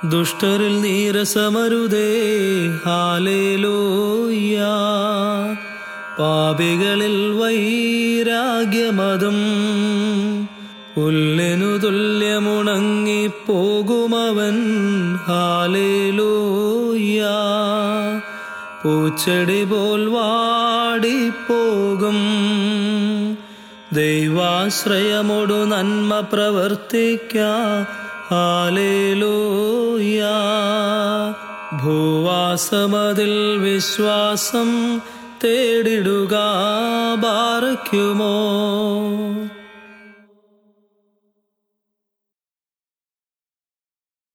ദുഷ്ടരിൽ നീരസമരുതേ hallelujah പാപികളിൽ വൈരാഗ്യമതും പുല്ലിനു തുല്യമുണങ്ങിപ്പോകുമവൻ hallelujah പൂച്ചെടി പോൽ വാടിപ്പോകും ദൈവാശ്രയമൊടു നന്മ പ്രവർത്തിക്ക hallelujah ഭൂവാസമതിൽ വിശ്വാസം തേടിടുക ബാറയ്ക്കുമോ